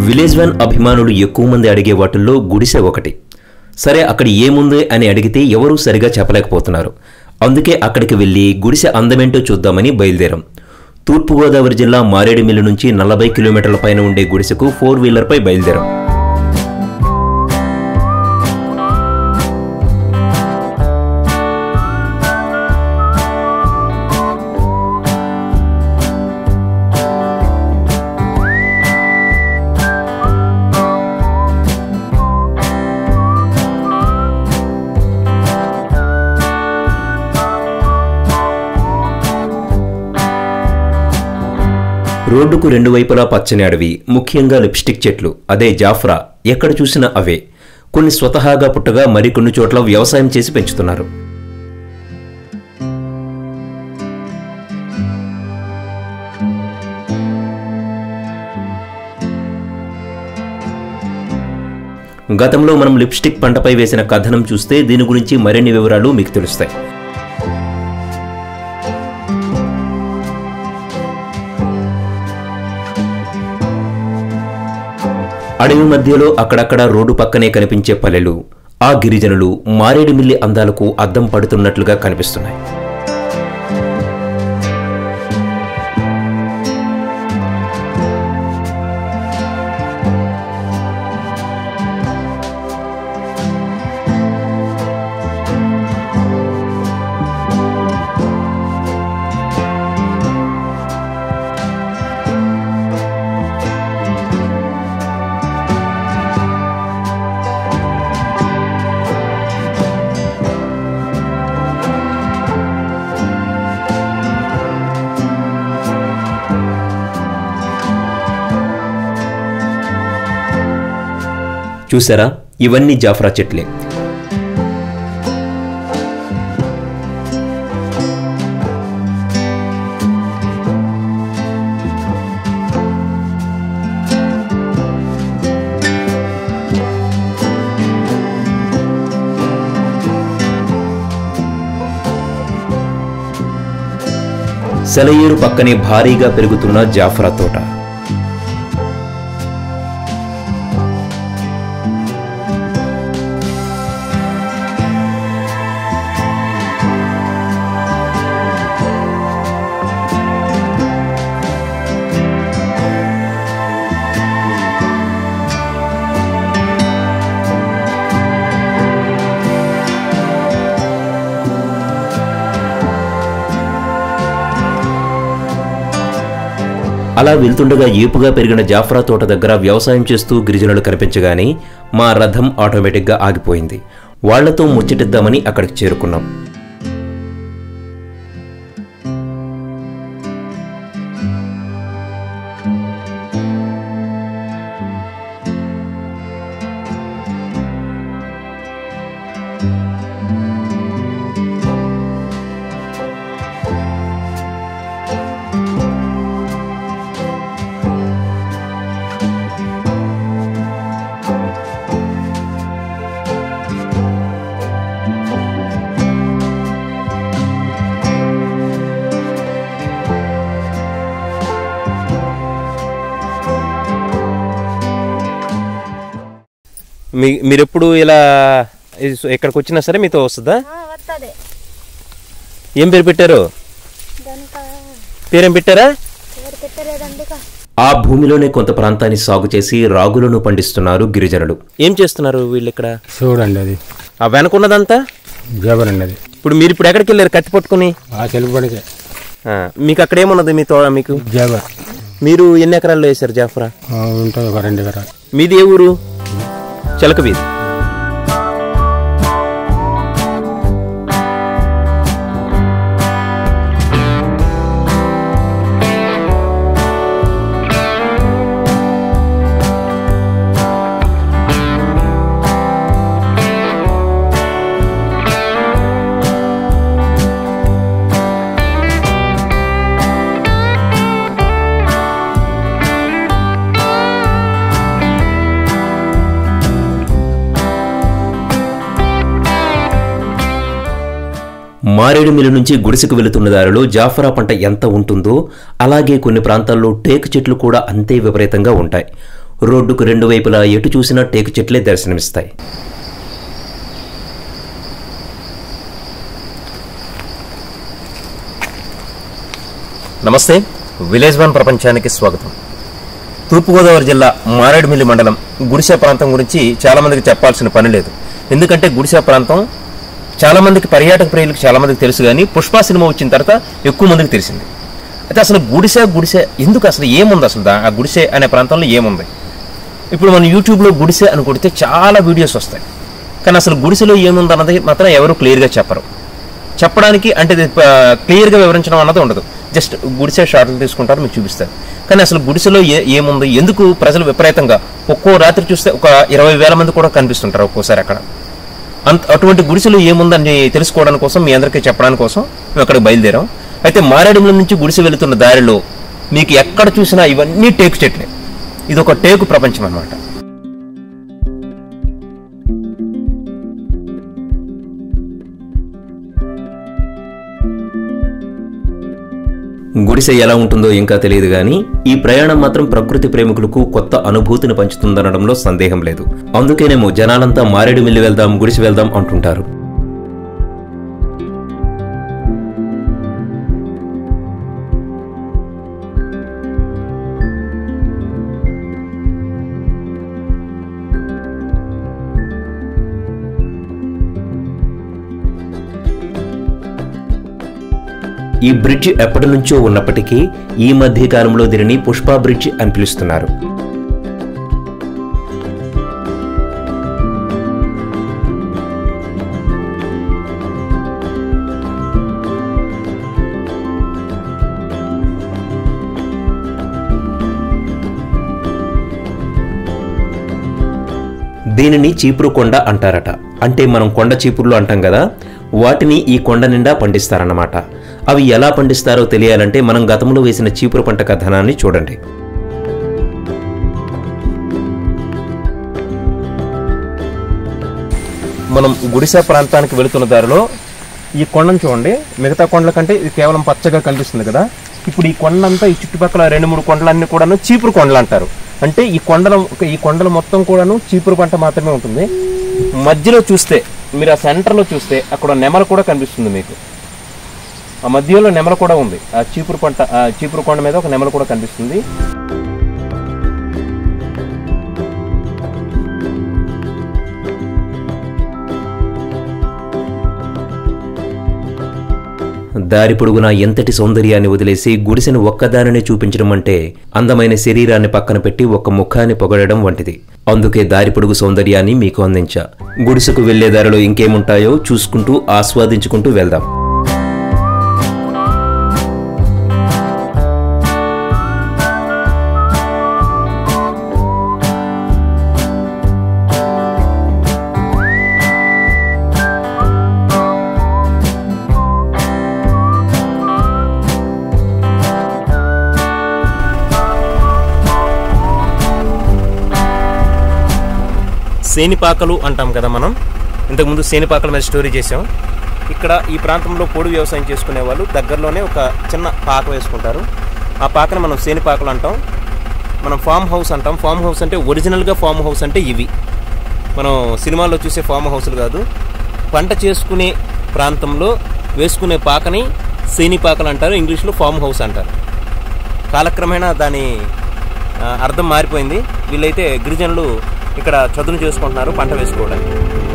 Village one అభిమానులు ఎక్కువ మంది అడిగే వాటిల్లో గుడిసె ఒకటి సరే అక్కడ ఏముంది అని అడిగితే ఎవరూ సరిగా చెప్పలేకపోతున్నారు అందుకే అక్కడికి వెళ్ళి గుడిసె అందమేంటో చూద్దామని బయలుదేరాం తూర్పుగోదావరి జిల్లా మారేడుమిల్లి నుంచి నలభై కిలోమీటర్ల పైన ఉండే గుడిసెకు ఫోర్ వీలర్పై బయలుదేరాం రోడ్డుకు రెండు వైపులా పచ్చని అడవి ముఖ్యంగా లిప్స్టిక్ చెట్లు అదే జాఫ్రా ఎక్కడ చూసినా అవే కొన్ని స్వతహాగా పుట్టగా మరికొన్ని చోట్ల వ్యవసాయం చేసి పెంచుతున్నారు గతంలో మనం లిప్స్టిక్ పంటపై వేసిన కథనం చూస్తే దీని గురించి మరిన్ని వివరాలు మీకు తెలుస్తాయి అడవి మధ్యలో అక్కడక్కడ రోడ్డు పక్కనే కనిపించే పల్లెలు ఆ గిరిజనులు మారేడుమిల్లి అందాలకు అద్దం పడుతున్నట్లుగా కనిపిస్తున్నాయి చూసారా ఇవన్నీ జాఫ్రా చెట్లే సెలయేరు పక్కనే భారీగా పెరుగుతున్న జాఫ్రా తోట అలా వెళ్తుండగా ఏపుగా పెరిగిన జాఫ్రా తోట దగ్గర వ్యవసాయం చేస్తూ గిరిజనులు కనిపించగానే మా రథం ఆటోమేటిక్గా ఆగిపోయింది వాళ్లతో ముచ్చటిద్దామని అక్కడికి చేరుకున్నాం మీ మీరు ఎప్పుడు ఇలా ఇ- ఇక్కడికి వచ్చినా సరే మీతో వస్తుందా వస్తుంది ఏం పేరు పెట్టారు దానిక పేరేం పెట్టారా ఎవరు పెట్టలేదండి ఇక. ఆ భూమిలోనే కొంత ప్రాంతాన్ని సాగు చేసి రాగులను పండిస్తున్నారు గిరిజనులు ఏం చేస్తున్నారు వీళ్ళు ఇక్కడ చూడండి అది ఆ వెనకున్నదంతా జబర్ అండి అది ఇప్పుడు మీరు ఇప్పుడు ఎక్కడికి వెళ్ళారు కత్తి పట్టుకుని ఆ చెలుపు పడితే ఆ, మీకు అక్కడ ఏమున్నది మీ తో మీకు జబర్ మీరు ఎన్ని ఎకరాల్లో వేశారు జాఫ్రా ఆ, ఉంటుంది ఒక రెండు ఎకరాలు మీది ఏ ఊరు చిలక వీధి మారేడుమిల్లి నుంచి గుడిసెకు వెళుతున్న దారిలో జాఫరా పంట ఎంత ఉంటుందో అలాగే కొన్ని ప్రాంతాల్లో టేకు చెట్లు కూడా అంతే విపరీతంగా ఉంటాయి రోడ్డుకు రెండు వైపులా ఎటు చూసినా టేకు చెట్లే దర్శనమిస్తాయి నమస్తే విలేజ్ వన్ ప్రపంచానికి స్వాగతం తూర్పుగోదావరి జిల్లా మారేడుమిల్లి మండలం గుడిసె ప్రాంతం గురించి చాలా మందికి చెప్పాల్సిన పని లేదు ఎందుకంటే గుడిసె ప్రాంతం చాలా మందికి పర్యాటక ప్రియులకు చాలా మందికి తెలుసు కానీ పుష్ప సినిమా వచ్చిన తర్వాత ఎక్కువ మందికి తెలిసింది అయితే అసలు గుడిసె గుడిసె ఎందుకు అసలు ఏముంది అసలు దా- ఆ గుడిసె అనే ప్రాంతంలో ఏముంది ఇప్పుడు మనం యూట్యూబ్లో గుడిసె అని కొడితే చాలా వీడియోస్ వస్తాయి కానీ అసలు గుడిసెలో ఏముంది అన్నది మాత్రం ఎవరు క్లియర్గా చెప్పరు చెప్పడానికి అంటే ఇది, ఆ, క్లియర్గా వివరించడం అన్నది ఉండదు జస్ట్ గుడిసె షార్ట్లు తీసుకుంటారు మీకు చూపిస్తారు కానీ అసలు గుడిసెలో ఏ ఏముంది ఎందుకు ప్రజలు విపరీతంగా ఒక్కో రాత్రి చూస్తే ఒక ఇరవై వేల మంది కూడా కనిపిస్తుంటారు ఒక్కోసారి అక్కడ అంత అటువంటి గుడిసెలు ఏముందని తెలుసుకోవడానికి కోసం మీ అందరికీ చెప్పడానికి కోసం మేము అక్కడికి బయలుదేరాం అయితే మారేడుమల నుంచి గుడిసె వెళుతున్న దారిలో మీకు ఎక్కడ చూసినా ఇవన్నీ టేకు చెట్లే ఇది ఒక టేకు ప్రపంచం అన్నమాట గుడిసె ఎలా ఉంటుందో ఇంకా తెలియదు కానీ ఈ ప్రయాణం మాత్రం ప్రకృతి ప్రేమికులకు కొత్త అనుభూతిని పంచుతుందనడంలో సందేహం లేదు అందుకేనేమో జనాలంతా మారేడు మిల్లి వెళ్దాం గుడిసె వెళ్దాం అంటుంటారు ఈ బ్రిడ్జ్ ఎప్పటి నుంచో ఉన్నప్పటికీ ఈ మధ్య కాలంలో దీనిని పుష్ప బ్రిడ్జ్ అని పిలుస్తున్నారు దీనిని చీపురు కొండ అంటారట అంటే మనం కొండ చీపుర్లు అంటాం కదా వాటిని ఈ కొండ నిండా పండిస్తారన్నమాట అవి ఎలా పండిస్తారో తెలియాలంటే మనం గతంలో వేసిన చీపురు పంట కథనాన్ని చూడండి మనం గుడిసె ప్రాంతానికి వెళుతున్న దారిలో ఈ కొండను చూడండి మిగతా కొండల కంటే ఇది కేవలం పచ్చగా కనిపిస్తుంది కదా ఇప్పుడు ఈ కొండంతా ఈ చుట్టుపక్కల రెండు మూడు కొండలన్నీ కూడాను చీపురు కొండలు అంటారు అంటే ఈ కొండల ఈ కొండలు మొత్తం కూడాను చీపురు పంట మాత్రమే ఉంటుంది మధ్యలో చూస్తే మీరు ఆ సెంటర్లో చూస్తే అక్కడ నెమల కూడా కనిపిస్తుంది మీకు ఆ మధ్యలో నెమల కూడా ఉంది ఆ చీపురు పంట ఆ చీపురు కొండ మీద ఒక నెమల కూడా కనిపిస్తుంది దారి పొడుగునా ఎంతటి సౌందర్యాన్ని వదిలేసి గుడిసెను ఒక్కదానినే చూపించడం అంటే అందమైన శరీరాన్ని పక్కన పెట్టి ఒక ముఖాన్ని పొగడడం వంటిది అందుకే దారి పొడుగు సౌందర్యాన్ని మీకు అందించా గుడిసెకు వెళ్లే దారిలో ఇంకేముంటాయో చూసుకుంటూ ఆస్వాదించుకుంటూ వెళ్దాం సేనిపాకలు అంటాం కదా మనం ఇంతకుముందు సేనిపాకల మీద స్టోరీ చేసాం ఇక్కడ ఈ ప్రాంతంలో పొడి వ్యవసాయం చేసుకునే వాళ్ళు దగ్గరలోనే ఒక చిన్న పాక వేసుకుంటారు ఆ పాకను మనం సేనిపాకలు అంటాం మనం ఫామ్ హౌస్ అంటాం ఫామ్ హౌస్ అంటే ఒరిజినల్గా ఫామ్ హౌస్ అంటే ఇవి మనం సినిమాల్లో చూసే ఫామ్ హౌస్లు కాదు పంట చేసుకునే ప్రాంతంలో వేసుకునే పాకని సేనిపాకలు అంటారు ఇంగ్లీష్లో ఫామ్ హౌస్ అంటారు కాలక్రమేణా దాని ఆ, అర్థం మారిపోయింది వీళ్ళైతే గిరిజనులు ఇక్కడ చదును చేసుకుంటున్నారు పంట వేసుకోవడానికి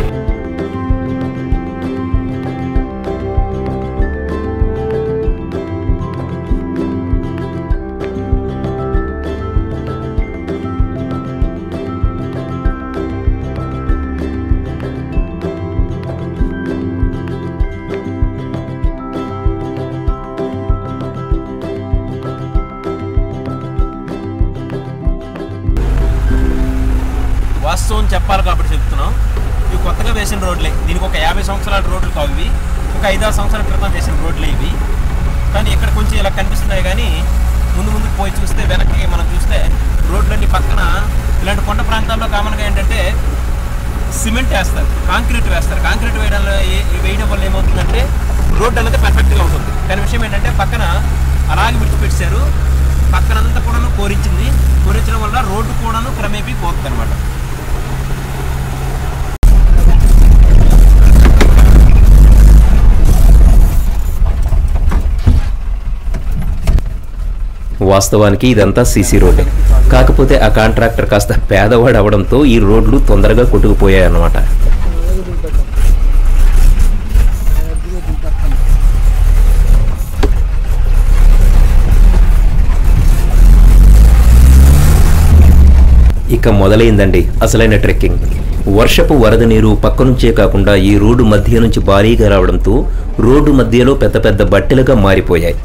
వాస్తవం చెప్పాలి కాబట్టి చెప్తున్నాం ఇవి కొత్తగా వేసిన రోడ్లే దీనికి ఒక యాభై సంవత్సరాల రోడ్లు కావు ఇవి ఒక ఐదారు సంవత్సరాల క్రితం వేసిన రోడ్లే ఇవి కానీ ఇక్కడ కొంచెం ఇలా కనిపిస్తున్నాయి కానీ ముందు ముందుకు పోయి చూస్తే వెనక్కి మనం చూస్తే రోడ్లన్నీ పక్కన ఇలాంటి కొండ ప్రాంతాల్లో కామన్గా ఏంటంటే సిమెంట్ వేస్తారు కాంక్రీట్ వేస్తారు కాంక్రీట్ వేయడం వేయడం వల్ల ఏమవుతుందంటే రోడ్ అనేది పర్ఫెక్ట్గా ఉంటుంది కానీ విషయం ఏంటంటే పక్కన అలాగే విడిచిపెట్టారు పక్కనంతా కూడాను కోరించింది కోరించడం వల్ల రోడ్డు కూడాను క్రమేపీ పోతుంది అనమాట వాస్తవానికి ఇదంతా సీసీ రోడ్డే కాకపోతే ఆ కాంట్రాక్టర్ కాస్త పేదవాడు అవడంతో ఈ రోడ్లు తొందరగా కొట్టుకుపోయాయి అన్నమాట ఇక మొదలైందండి అసలైన ట్రెక్కింగ్ వర్షపు వరద నీరు పక్క నుంచే కాకుండా ఈ రోడ్డు మధ్య నుంచి భారీగా రావడంతో రోడ్డు మధ్యలో పెద్ద పెద్ద బట్టెలుగా మారిపోయాయి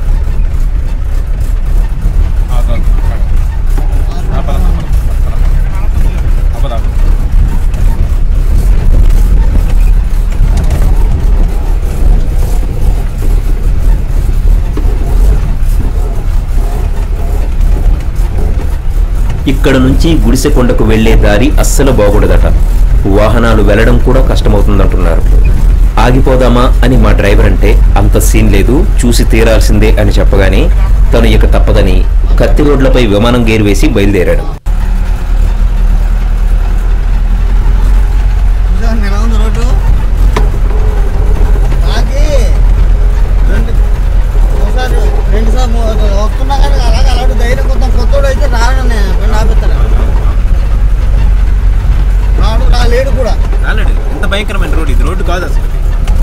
ఇక్కడ నుంచి గుడిసెకొండకు వెళ్లే దారి అస్సలు బాగుండదట వాహనాలు వెళ్లడం కూడా కష్టమవుతుందంటున్నారు ఆగిపోదామా అని మా డ్రైవర్ అంటే అంత సీన్ లేదు చూసి తీరాల్సిందే అని చెప్పగానే తను ఇక తప్పదని కత్తి రోడ్లపై విమానం గేరు వేసి బయలుదేరాడు చూసాను ఎలా ఉంది రోడ్డు ఆగి రెండు ఒకసారి రెండు సార్లు వస్తున్నా కానీ అలాగే అలాంటి ధైర్యం కొంత కొత్తోడు అయితే రాడని బండి ఆపిస్తాను రాడు రా లేడు కూడా రాలేడు ఎంత భయంకరమైన రోడ్డు ఇది రోడ్డు కాదు అసలు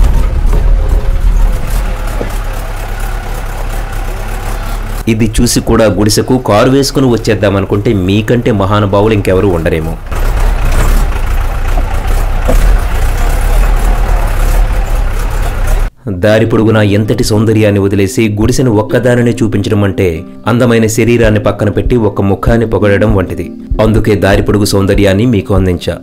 ఇది చూసి కూడా గుడిసెకు కారు వేసుకుని వచ్చేద్దామనుకుంటే మీకంటే మహానుభావులు ఇంకెవరూ ఉండరేమో దారి పొడుగునా ఎంతటి సౌందర్యాన్ని వదిలేసి గుడిసెను ఒక్కదానినే చూపించడం అంటే అందమైన శరీరాన్ని పక్కన పెట్టి ఒక ముఖాన్ని పొగడడం వంటిది అందుకే దారి పొడుగు సౌందర్యాన్ని మీకు అందించా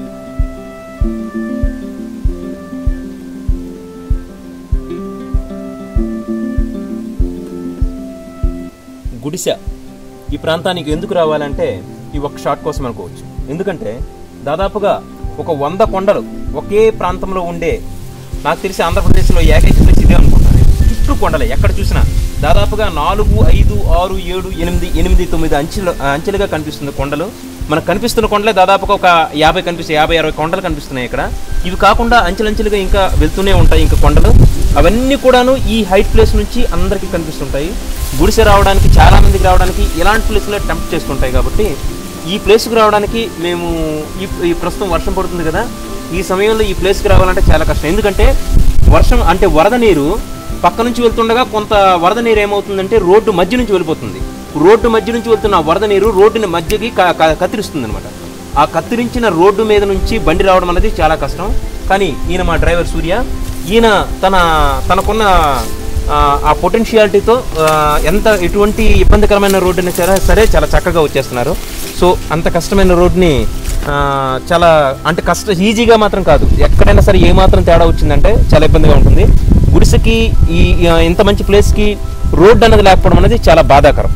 గుడిసె ఈ ప్రాంతానికి ఎందుకు రావాలంటే ఈ ఒక్క షాట్ కోసం అనుకోవచ్చు ఎందుకంటే దాదాపుగా ఒక వంద కొండలు ఒకే ప్రాంతంలో ఉండే నాకు తెలిసి ఆంధ్రప్రదేశ్లో ఏకైక ప్లేస్ ఇదే అనుకుంటాను చుట్టూ కొండలే ఎక్కడ చూసినా దాదాపుగా నాలుగు ఐదు ఆరు ఏడు ఎనిమిది ఎనిమిది తొమ్మిది అంచెలు అంచెలుగా కనిపిస్తుంది కొండలు మనకు కనిపిస్తున్న కొండలే దాదాపుగా ఒక యాభై కనిపిస్తాయి యాభై అరవై కొండలు కనిపిస్తున్నాయి ఇక్కడ ఇవి కాకుండా అంచెలంచెలుగా ఇంకా వెళ్తూనే ఉంటాయి ఇంకా కొండలు అవన్నీ కూడాను ఈ హైట్ ప్లేస్ నుంచి అందరికీ కనిపిస్తుంటాయి గుడిసె రావడానికి చాలా మందికి రావడానికి ఇలాంటి ప్లేస్లో టెంప్ట్ చేస్తుంటాయి కాబట్టి ఈ ప్లేస్కి రావడానికి మేము ఈ ఈ ప్రస్తుతం వర్షం పడుతుంది కదా ఈ సమయంలో ఈ ప్లేస్కి రావాలంటే చాలా కష్టం ఎందుకంటే వర్షం అంటే వరద నీరు పక్క నుంచి వెళ్తుండగా కొంత వరద నీరు ఏమవుతుందంటే రోడ్డు మధ్య నుంచి వెళ్ళిపోతుంది రోడ్డు మధ్య నుంచి వెళ్తున్న ఆ వరద నీరు రోడ్డుని మధ్యకి క- క- కత్తిరిస్తుంది అనమాట ఆ కత్తిరించిన రోడ్డు మీద నుంచి బండి రావడం అనేది చాలా కష్టం కానీ ఈయన మా డ్రైవర్ సూర్య ఈయన తన తనకున్న ఆ, ఆ పొటెన్షియాలిటీతో ఆ, ఎంత ఎటువంటి ఇబ్బందికరమైన రోడ్డుని సరే సరే చాలా చక్కగా వచ్చేస్తున్నారు సో అంత కష్టమైన రోడ్ని ఆ, చాలా అంటే కష్ట ఈజీగా మాత్రం కాదు ఎక్కడైనా సరే ఏ మాత్రం తేడా వచ్చిందంటే చాలా ఇబ్బందిగా ఉంటుంది గుడిసెకి ఈ ఆ, ఇంత మంచి ప్లేస్కి రోడ్డు అన్నది లేకపోవడం అనేది చాలా బాధాకరం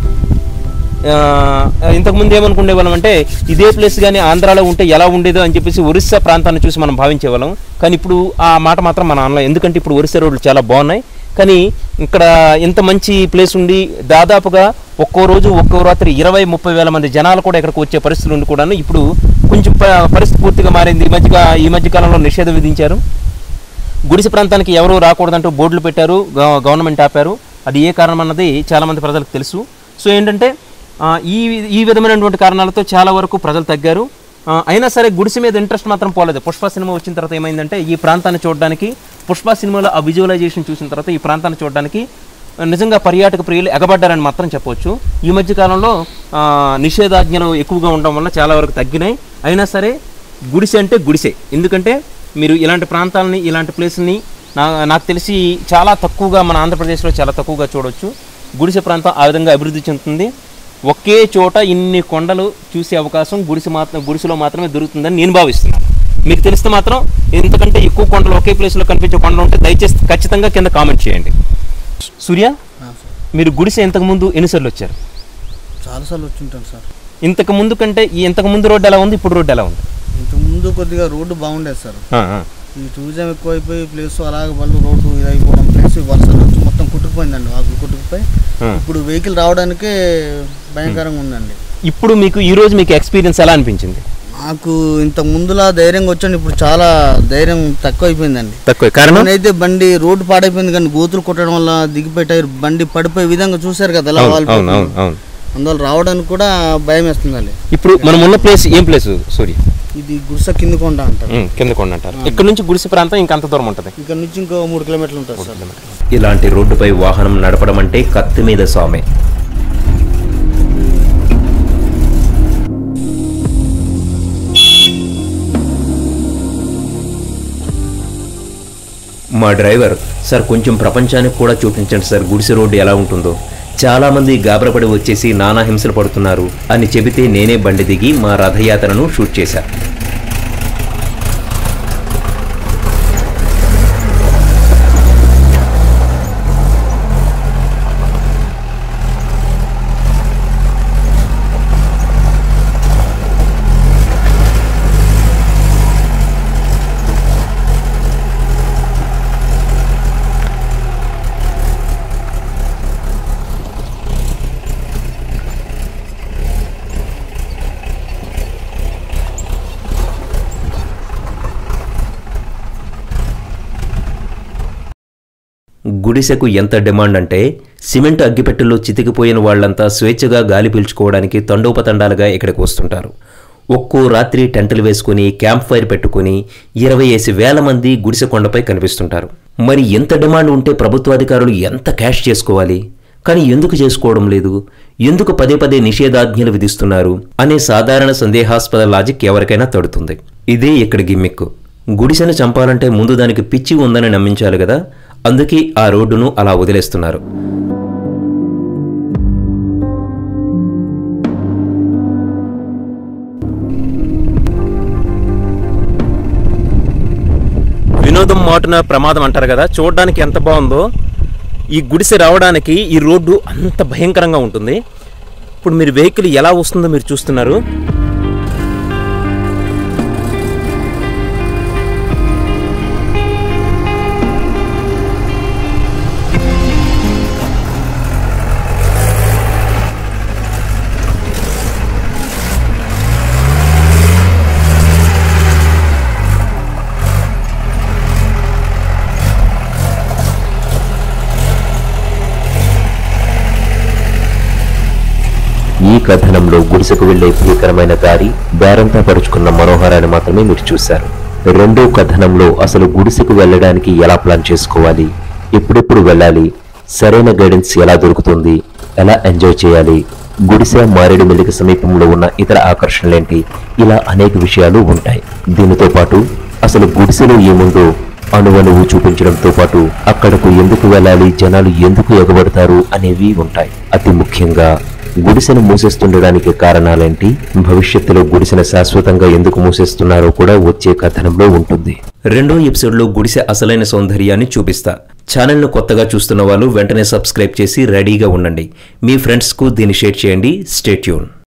ఆ, ఇంతకుముందు ఏమనుకునే వాళ్ళం అంటే ఇదే ప్లేస్ కానీ ఆంధ్రాలో ఉంటే ఎలా ఉండేదో అని చెప్పేసి ఒరిస్సా ప్రాంతాన్ని చూసి మనం భావించేవాళ్ళం కానీ ఇప్పుడు ఆ మాట మాత్రం మన అనలేం ఎందుకంటే ఇప్పుడు ఒరిస్సా రోడ్లు చాలా బాగున్నాయి కానీ ఇక్కడ ఇంత మంచి ప్లేస్ ఉండి దాదాపుగా ఒక్కో రోజు ఒక్కో రాత్రి ఇరవై ముప్పై వేల మంది జనాలు కూడా ఇక్కడికి వచ్చే పరిస్థితులు ఉండి కూడాను ఇప్పుడు కొంచెం ప- పరిస్థితి పూర్తిగా మారింది ఈ మధ్య ఈ మధ్య కాలంలో నిషేధం విధించారు గుడిసె ప్రాంతానికి ఎవరు రాకూడదంటూ బోర్డులు పెట్టారు గవ- గవర్నమెంట్ ఆపారు అది ఏ కారణం అన్నది చాలా మంది ప్రజలకు తెలుసు సో ఏంటంటే ఆ, ఈ ఈ విధమైనటువంటి కారణాలతో చాలా వరకు ప్రజలు తగ్గారు ఆ, అయినా సరే గుడిసె మీద ఇంట్రెస్ట్ మాత్రం పోలేదు పుష్ప సినిమా వచ్చిన తర్వాత ఏమైందంటే ఈ ప్రాంతాన్ని చూడడానికి పుష్ప సినిమాలో ఆ విజువలైజేషన్ చూసిన తర్వాత ఈ ప్రాంతాన్ని చూడడానికి ఆ, నిజంగా పర్యాటక ప్రియులు ఎగబడ్డారని మాత్రం చెప్పవచ్చు ఈ మధ్య కాలంలో ఆ, నిషేధాజ్ఞలు ఎక్కువగా ఉండడం వల్ల చాలా వరకు తగ్గినాయి అయినా సరే గుడిసె అంటే గుడిసె ఎందుకంటే మీరు ఇలాంటి ప్రాంతాలని ఇలాంటి ప్లేస్ని నా నాకు తెలిసి చాలా తక్కువగా మన ఆంధ్రప్రదేశ్లో చాలా తక్కువగా చూడొచ్చు గుడిసె ప్రాంతం ఆ విధంగా అభివృద్ధి చెందుతుంది ఒకే చోట ఇన్ని కొండలు చూసే అవకాశం గుడిసె మాత్రం గుడిసెలో మాత్రమే దొరుకుతుందని నేను భావిస్తున్నాను మీకు తెలిస్తే మాత్రం ఇంతకంటే ఎక్కువ కొండలు ఒకే ప్లేస్లో కనిపించే కొండలు ఉంటే దయచేసి ఖచ్చితంగా కింద కామెంట్ చేయండి సూర్య మీరు గుడిసె ఇంతకుముందు ఎన్నిసార్లు వచ్చారు చాలాసార్లు వచ్చింటాను సార్ ఇంతకు ముందు కంటే ఈ ఇంతకు ముందు రోడ్డు ఎలా ఉంది ఇప్పుడు రోడ్డు ఎలా ఉంది ఇంతకు ముందు కొద్దిగా రోడ్డు బాగుండేది సార్ ఆ, ఆ. ఈ టూరిజం ఎక్కువైపోయి ప్లేస్ అలాగే వాళ్ళు రోడ్డు ఇది అయిపోవడం ప్లేస్ వర్షాలు వచ్చి మొత్తం మొత్తం కుట్టుకుపోయిందండి వాకులు కుట్టుకుపోయి ఇప్పుడు వెహికల్ రావడానికి భయంకరంగా ఉందండి ఇప్పుడు మీకు ఈ రోజు మీకు ఎక్స్పీరియన్స్ ఎలా అనిపించింది నాకు ఇంత ముందులా ధైర్యంగా వచ్చాను ఇప్పుడు చాలా ధైర్యం తక్కువ అయిపోయిందండి తక్కువ కారణం అయితే బండి రోడ్డు పాడైపోయింది కానీ గోతులు కొట్టడం వల్ల దిగిపోయి టైర్ బండి పడిపోయే విధంగా చూశారు కదా ఎలా అవును వాలిపోతుంది. అవును అవును అవును అందువల్ల రావడానికి కూడా భయం వేస్తుందండి ఇప్పుడు మనం ఉన్న ప్లేస్ ఏం ప్లేస్ సూర్య ఇది గుడిస కింద కొండ అంటారు ఉమ్, కింద కొండ అంటారు ఇక్కడ నుంచి గుడిసె ప్రాంతం ఇంకంత దూరం ఉంటుంది ఇక్కడ నుంచి ఇంకో మూడు కిలోమీటర్లు ఉంటుంది సార్ ఇలాంటి రోడ్డుపై వాహనం నడపడం అంటే కత్తి మీద సామే మా డ్రైవర్ సార్ కొంచెం ప్రపంచానికి కూడా చూపించండి సార్ గుడిసె రోడ్డు ఎలా ఉంటుందో చాలామంది గాబరపడి వచ్చేసి నానా హింసలు పడుతున్నారు అని చెబితే నేనే బండి దిగి మా రథయాత్రను షూట్ చేశా గుడిసెకు ఎంత డిమాండ్ అంటే సిమెంట్ అగ్గిపెట్టెల్లో చితికిపోయిన వాళ్ళంతా స్వేచ్ఛగా గాలి పీల్చుకోవడానికి తండోపతండాలుగా ఇక్కడికి వస్తుంటారు ఒక్కో రాత్రి టెంటలు వేసుకుని క్యాంప్ ఫైర్ పెట్టుకుని ఇరవై ఏసి వేల మంది గుడిసె కొండపై కనిపిస్తుంటారు మరి ఎంత డిమాండ్ ఉంటే ప్రభుత్వాధికారులు ఎంత క్యాష్ చేసుకోవాలి కానీ ఎందుకు చేసుకోవడం లేదు ఎందుకు పదే పదే నిషేధాజ్ఞలు విధిస్తున్నారు అనే సాధారణ సందేహాస్పద లాజిక్ ఎవరికైనా తడుతుంది ఇదే ఇక్కడ గిమ్మిక్కు గుడిసెను చంపాలంటే ముందు దానికి పిచ్చి ఉందని నమ్మించాలి కదా అందుకే ఆ రోడ్డును అలా వదిలేస్తున్నారు వినోదం మాటున ప్రమాదం అంటారు కదా చూడడానికి ఎంత బాగుందో ఈ గుడిసె రావడానికి ఈ రోడ్డు అంత భయంకరంగా ఉంటుంది ఇప్పుడు మీరు వెహికల్ ఎలా వస్తుందో మీరు చూస్తున్నారు ఈ కథనంలో గుడిసెకు వెళ్లే భీకరమైన దారి బేరంతా పరుచుకున్న మనోహరాన్ని మాత్రమే మీరు చూశారు రెండో కథనంలో అసలు గుడిసెకు వెళ్ళడానికి ఎలా ప్లాన్ చేసుకోవాలి ఎప్పుడెప్పుడు వెళ్ళాలి సరైన గైడెన్స్ ఎలా దొరుకుతుంది ఎలా ఎంజాయ్ చేయాలి గుడిసె మారేడుమిల్లికి సమీపంలో ఉన్న ఇతర ఆకర్షణలేంటి ఇలా అనేక విషయాలు ఉంటాయి దీనితో పాటు అసలు గుడిసెలో ఏముందో అణువణువు చూపించడంతో పాటు అక్కడకు ఎందుకు వెళ్ళాలి జనాలు ఎందుకు ఎగబడతారు అనేవి ఉంటాయి అతి ముఖ్యంగా గుడిసెను మూసేస్తుండడానికి కారణాలేంటి భవిష్యత్తులో గుడిసెను శాశ్వతంగా ఎందుకు మూసేస్తున్నారో కూడా వచ్చే కథనంలో ఉంటుంది రెండో ఎపిసోడ్లో గుడిసె అసలైన సౌందర్యాన్ని చూపిస్తా ఛానల్ను కొత్తగా చూస్తున్న వాళ్ళు వెంటనే సబ్స్క్రైబ్ చేసి రెడీగా ఉండండి మీ ఫ్రెండ్స్కు దీన్ని షేర్ చేయండి స్టేట్యూన్